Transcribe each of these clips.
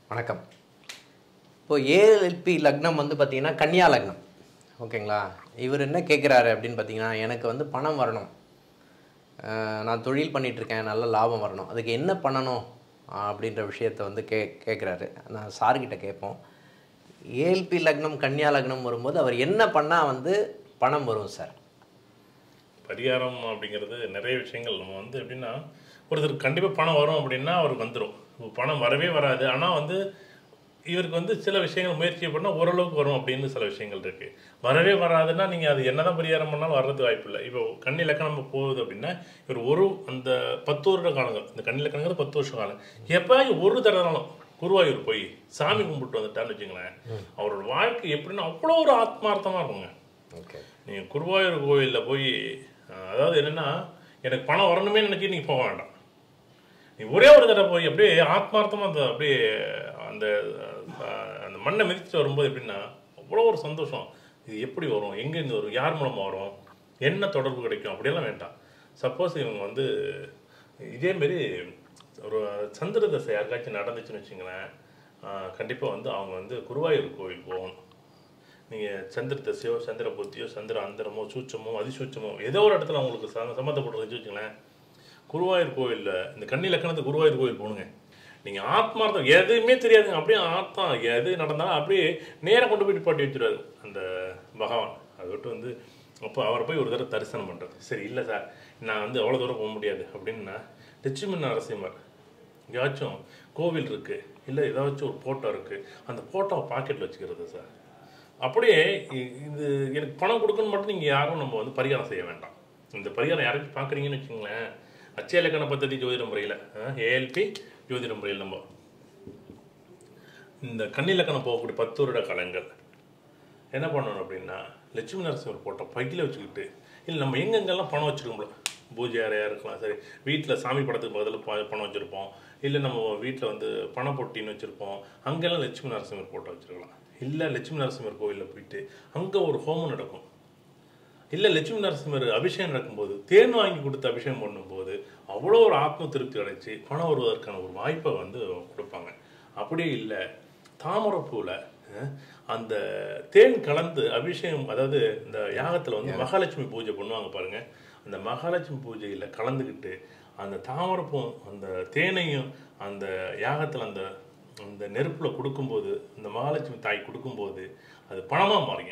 வணக்கம் இப்போ ஏஎல்பி லக்னம் வந்து பார்த்தீங்கன்னா கன்னியா லக்னம் ஓகேங்களா இவர் என்ன கேட்குறாரு அப்படின்னு பார்த்தீங்கன்னா எனக்கு வந்து பணம் வரணும் அஹ் நான் தொழில் பண்ணிட்டு இருக்கேன் நல்ல லாபம் வரணும் அதுக்கு என்ன பண்ணணும் அஹ் அப்படின்ற விஷயத்த வந்து கே கேட்குறாரு நான் சார்கிட்ட கேட்போம் ஏஎல்பி லக்னம் கன்னியா லக்னம் வரும்போது அவர் என்ன பண்ணால் வந்து பணம் வரும் சார் பரிகாரம் அப்படிங்கிறது நிறைய விஷயங்கள் நம்ம வந்து எப்படின்னா ஒருத்தருக்கு கண்டிப்பாக பணம் வரும் அப்படின்னா அவருக்கு வந்துடும் பணம் வரவே வராது ஆனால் வந்து இவருக்கு வந்து சில விஷயங்கள் முயற்சி பண்ணால் ஓரளவுக்கு வரும் அப்படின்னு சில விஷயங்கள் இருக்குது வரவே வராதுன்னா நீங்கள் அது என்னதான் பரிகாரம் பண்ணாலும் வர்றது வாய்ப்பு இல்லை இப்போ கன்னி இலக்கணம் போகுது அப்படின்னா இவர் ஒரு அந்த பத்து வருட காலங்கள் இந்த கன்னி இலக்கணங்கிறது பத்து வருஷம் காலம் எப்போ ஒரு தடவைனாலும் குருவாயூர் போய் சாமி கும்பிட்டு வந்துட்டான்னு வச்சுங்களேன் அவரோட வாழ்க்கை எப்படின்னா அவ்வளோ ஒரு ஆத்மார்த்தமாக இருக்குங்க ஓகே நீங்கள் குருவாயூர் கோவிலில் போய் அஹ், அதாவது என்னென்னா எனக்கு பணம் வரணுமே நினச்சி நீங்கள் போக வேண்டாம் நீ ஒரே ஒரு தடவை போய் அப்படியே ஆத்மார்த்தமாக அந்த அப்படியே அந்த அஹ், அந்த மண்ணை மிதிச்சு வரும்போது எப்படின்னா அவ்வளோ ஒரு சந்தோஷம் இது எப்படி வரும் எங்கேருந்து வரும் யார் மூலமாக வரும் என்ன தொடர்பு கிடைக்கும் அப்படியெல்லாம் வேண்டாம் சப்போஸ் இவங்க வந்து இதேமாரி ஒரு சந்திர தசை யாருக்காச்சும் நடந்துச்சுன்னு வச்சுங்களேன் கண்டிப்பாக வந்து அவங்க வந்து குருவாயூர் கோவில் போகணும் நீங்கள் சந்திர தசையோ சந்திர புத்தியோ சந்திர அந்தரமோ சூச்சமோ அதிசூச்சமோ ஏதோ ஒரு இடத்துல உங்களுக்கு சம்ம சம்மந்தப்பட்டு வச்சுங்களேன் குருவாயூர் கோவிலில் இந்த கன்னி லக்கணத்து குருவாயூர் கோவில் போகணுங்க நீங்கள் ஆத்மார்த்தம் எதுவுமே தெரியாதுங்க அப்படியே ஆத்மா எது நடந்தாலும் அப்படியே நேராக கொண்டு போய் நிப்பாட்டி வச்சுருவாரு அந்த பகவான் அதை விட்டு வந்து அப்போ அவரை போய் ஒரு தடவை தரிசனம் பண்ணுறது சரி இல்லை சார் நான் வந்து அவ்வளோ தூரம் போக முடியாது அப்படின்னா லட்சுமி நரசிம்மர் எங்கேயாச்சும் கோவில் இருக்குது இல்லை ஏதாச்சும் ஒரு ஃபோட்டோ இருக்குது அந்த ஃபோட்டோவை பாக்கெட்டில் வச்சுக்கிறது சார் அப்படியே இ- இது எனக்கு பணம் கொடுக்கணும் மட்டும் நீங்கள் யாரும் நம்ம வந்து பரிகாரம் செய்ய வேண்டாம் இந்த பரிகாரம் யாராச்சும் பார்க்குறீங்கன்னு வச்சுங்களேன் அச்சய இலக்கண பദ്ധதி ஜோதிட முறையில் ஏஎல்பி ஜோதிட முறையில் நம்ம இந்த கண்ணிலக்கணம் போகக்கூடிய பத்து வருட காலங்கள் என்ன பண்ணணும் அப்படின்னா லட்சுமி நரசிம்மர் போட்ட பையில வச்சுக்கிட்டு இல்லை நம்ம எங்கெங்கெல்லாம் பணம் வச்சுருக்கோம்ல பூஜை அறையாக இருக்கலாம் சரி வீட்டில் சாமி படத்துக்கு பதில் ப- பணம் வச்சுருப்போம் இல்லை நம்ம வீட்டில் வந்து பண பொட்டின்னு வச்சுருப்போம் அங்கெல்லாம் லட்சுமி நரசிம்மர் போட்டோ வச்சுருக்கலாம் இல்லை லட்சுமி நரசிம்மர் கோவிலில் போயிட்டு அங்கே ஒரு ஹோமம் நடக்கும் இல்லை லட்சுமி நரசிம்மர் அபிஷேகம் நடக்கும்போது தேன் வாங்கி கொடுத்து அபிஷேகம் பண்ணும்போது அவ்வளோ ஒரு ஆத்ம திருப்தி அடைச்சு பணம் வருவதற்கான ஒரு வாய்ப்பை வந்து கொடுப்பாங்க அப்படியே இல்லை தாமரைப்பூவில் அந்த தேன் கலந்து அபிஷேகம் அதாவது இந்த யாகத்தில் வந்து மகாலட்சுமி பூஜை பண்ணுவாங்க பாருங்க அந்த மகாலட்சுமி பூஜையில் கலந்துக்கிட்டு அந்த தாமரைப்பூ அந்த தேனையும் அந்த யாகத்தில் அந்த அந்த நெருப்பில் கொடுக்கும்போது அந்த மகாலட்சுமி தாய் கொடுக்கும்போது அது பணமாக மாறிங்க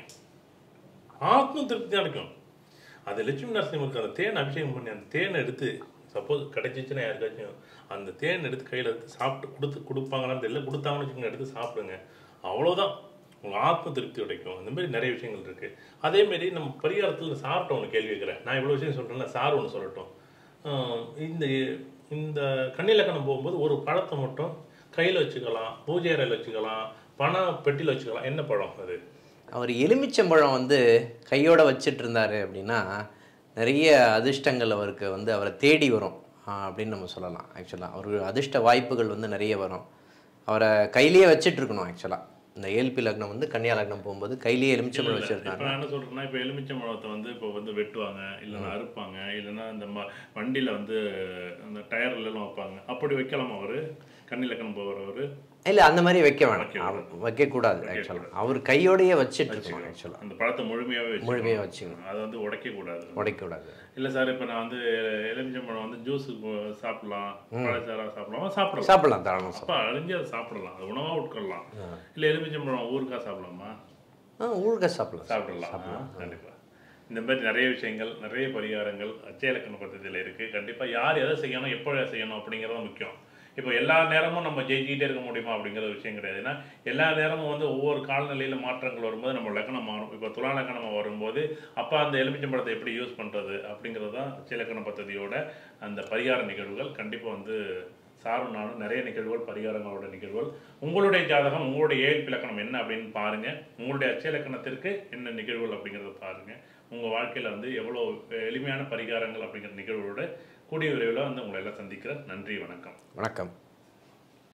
ஆத்ம திருப்தி அடைக்கும் அது லட்சுமி நரசிம்மருக்கு அந்த தேன் அபிஷேகம் பண்ணி அந்த தேனை எடுத்து சப்போஸ் கிடைச்சிச்சுன்னா யாருக்காச்சும் அந்த தேன் எடுத்து கையில் எடுத்து சாப்பிட்டு கொடுத்து கொடுப்பாங்களான்னு தெரியல கொடுத்தாங்கன்னு வச்சுக்கோங்க எடுத்து சாப்பிடுங்க அவ்வளோதான் உங்கள் ஆத்ம திருப்தி கிடைக்கும் இந்த மாதிரி நிறைய விஷயங்கள் இருக்குது அதேமாரி நம்ம பரிகாரத்தில் சார்ட்ட ஒன்று கேள்வி கேட்குறேன் நான் இவ்வளோ விஷயம் சொல்கிறேன்னா சார் ஒன்று சொல்லட்டும் ஆஹ் இந்த இந்த கண்ணிலக்கணம் போகும்போது ஒரு பழத்தை மட்டும் கையில் வச்சுக்கலாம் பூஜை அறையில் வச்சுக்கலாம் பண பெட்டியில் வச்சுக்கலாம் என்ன பழம் அது அவர் எலுமிச்சம்பழம் வந்து கையோட வச்சிட்டு இருந்தாரு அப்படின்னா நிறைய அதிர்ஷ்டங்கள் அவருக்கு வந்து அவரை தேடி வரும் ஆஹ் அப்படின்னு நம்ம சொல்லலாம் ஆக்சுவலாக அவருக்கு அதிர்ஷ்ட வாய்ப்புகள் வந்து நிறைய வரும் அவரை கையிலேயே வச்சிட்டு இருக்கணும் ஆக்சுவலாக இந்த ஏல்பி லக்னம் வந்து கன்னியா லக்னம் போகும்போது கையிலேயே எலுமிச்சம்பழம் இப்போ வச்சிருக்காங்க நான் என்ன சொல்றேன்னா இப்போ எலுமிச்சை பழத்தை வந்து இப்போ வந்து வெட்டுவாங்க இல்லைன்னா அறுப்பாங்க இல்லைன்னா இந்த ம வண்டியில் வந்து அந்த டயர்ல எல்லாம் வைப்பாங்க அப்படி வைக்கலாமா அவர் கண்ணிலக்கணம் போகிறவர் இல்லை அந்த மாதிரி வைக்க வேணாம் வைக்க அவ- வைக்கக்கூடாது ஆக்சுவலாக அவர் கையோடையே வச்சிட்டு இருக்கணும் ஆக்சுவலாக அந்த பழத்தை முழுமையாகவே முழுமையாக வச்சுக்கணும் அதை வந்து உடைக்கக்கூடாது உடைக்கக்கூடாது இல்லை சார் இப்போ நான் வந்து எலுமிச்சம்பழம் வந்து ஜூஸ் சாப்பிடலாம் பழச்சாரா சாப்பிடலாம் சாப்பிடலாம் சாப்பிடலாம் தாராளம் சாப்பிடலாம் அப்போ அழிஞ்சு அதை சாப்பிடலாம் அது உணவாக உட்கொள்ளலாம் இல்லை எலுமிச்சம்பழம் ஊறுகாய் சாப்பிடலாமா ஆ ஊறுகாய் சாப்பிடலாம் சாப்பிடலாம் கண்டிப்பா இந்த மாதிரி நிறைய விஷயங்கள் நிறைய பரிகாரங்கள் அச்சய இலக்கண பദ്ധதியில் இருக்குது கண்டிப்பாக யார் எதை செய்யணும் எப்போ செய்யணும் அப்படிங்கிறது முக்கியம் இப்போ எல்லா நேரமும் நம்ம ஜெயிச்சுக்கிட்டே இருக்க முடியுமா அப்படிங்கிற விஷயம் கிடையாது ஏன்னா எல்லா நேரமும் வந்து ஒவ்வொரு காலநிலையில் மாற்றங்கள் வரும்போது நம்ம லக்கணம் மாறும் இப்போ துலா லக்கணம் வரும்போது அப்போ அந்த எலுமிச்சம்பழத்தை எப்படி யூஸ் பண்ணுறது அப்படிங்கிறது தான் அச்சய இலக்கண பദ്ധதியோட அந்த பரிகார நிகழ்வுகள் கண்டிப்பாக வந்து சாரும் நானும் நிறைய நிகழ்வுகள் பரிகாரங்களோட நிகழ்வுகள் உங்களுடைய ஜாதகம் உங்களுடைய ஏழ்பி இலக்கணம் என்ன அப்படின்னு பாருங்க உங்களுடைய அச்சய இலக்கணத்திற்கு என்ன நிகழ்வுகள் அப்படிங்கிறத பாருங்க உங்க வாழ்க்கையில வந்து எவ்வளோ எளிமையான பரிகாரங்கள் அப்படிங்கிற நிகழ்வுகளோட கூடிய விரைவில் வந்து உங்களை எல்லாம் சந்திக்கிறேன் நன்றி வணக்கம் வணக்கம்